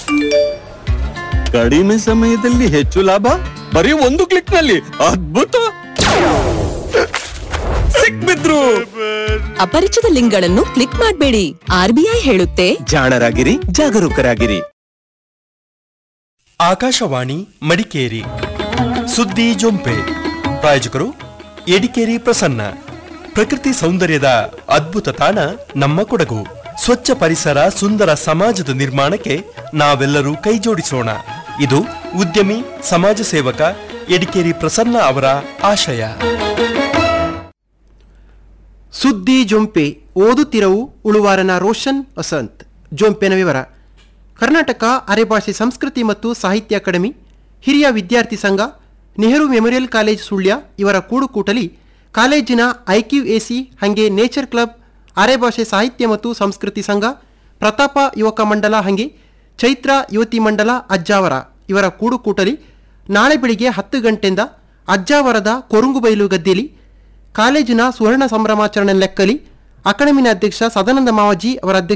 ಕಡಿಮೆ ಸಮಯದಲ್ಲಿ ಹೆಚ್ಚು ಲಾಭ ಬರೀ ಒಂದು ಕ್ಲಿಕ್ ನಲ್ಲಿ ಅದ್ಭುತ ಸಿಕ್ಬಿದ್ರು ಅಪರಿಚಿತ ಲಿಂಕ್ಗಳನ್ನು ಕ್ಲಿಕ್ ಮಾಡಬೇಡಿ ಆರ್ಬಿಐ ಹೇಳುತ್ತೆ ಜಾಣರಾಗಿರಿ ಜಾಗರೂಕರಾಗಿರಿ ಆಕಾಶವಾಣಿ ಮಡಿಕೇರಿ ಸುದ್ದಿ ಜೊಂಪೆ ಪ್ರಾಯೋಜಕರು ಎಡಿಕೇರಿ ಪ್ರಸನ್ನ ಪ್ರಕೃತಿ ಸೌಂದರ್ಯದ ಅದ್ಭುತ ತಾಣ ನಮ್ಮ ಕೊಡಗು ಸ್ವಚ್ಛ ಪರಿಸರ ಸುಂದರ ಸಮಾಜದ ನಿರ್ಮಾಣಕ್ಕೆ ನಾವೆಲ್ಲರೂ ಕೈಜೋಡಿಸೋಣ ಇದು ಉದ್ಯಮಿ ಸಮಾಜ ಸೇವಕ ಎಡಿಕೇರಿ ಪ್ರಸನ್ನ ಅವರ ಆಶಯ ಸುದ್ದಿ ಜೊಂಪೆ ಓದುತ್ತಿರವು ಉಳುವಾರನ ರೋಷನ್ ವಸಂತ್ ಜೊಂಪೆನ ವಿವರ ಕರ್ನಾಟಕ ಅರೆಭಾಷೆ ಸಂಸ್ಕೃತಿ ಮತ್ತು ಸಾಹಿತ್ಯ ಅಕಾಡೆಮಿ ಹಿರಿಯ ವಿದ್ಯಾರ್ಥಿ ಸಂಘ ನೆಹರು ಮೆಮೊರಿಯಲ್ ಕಾಲೇಜ್ ಸುಳ್ಯ ಇವರ ಕೂಡುಕೂಟಲಿ ಕಾಲೇಜಿನ ಐಕ್ಯೂ ಎಸಿ ಹಾಗೆ ನೇಚರ್ ಕ್ಲಬ್ ಅರೆಭಾಷೆ ಸಾಹಿತ್ಯ ಮತ್ತು ಸಂಸ್ಕೃತಿ ಸಂಘ ಪ್ರತಾಪ ಯುವಕ ಮಂಡಲ ಹಾಗೆ ಚೈತ್ರ ಯುವತಿ ಮಂಡಲ ಅಜ್ಜಾವರ ಇವರ ಕೂಡುಕೂಟಲಿ ನಾಳೆ ಬೆಳಿಗ್ಗೆ ಹತ್ತು ಗಂಟೆಯಿಂದ ಅಜ್ಜಾವರದ ಕೊರುಂಗುಬೈಲು ಗದ್ದೆಯಲ್ಲಿ ಕಾಲೇಜಿನ ಸುವರ್ಣ ಸಂಭ್ರಮಾಚರಣೆ ಲೆಕ್ಕಲಿ ಅಕಾಡೆಮಿನ ಅಧ್ಯಕ್ಷ ಸದಾನಂದ ಮಾವಜಿ ಅವರ ಅಧ್ಯಕ್ಷ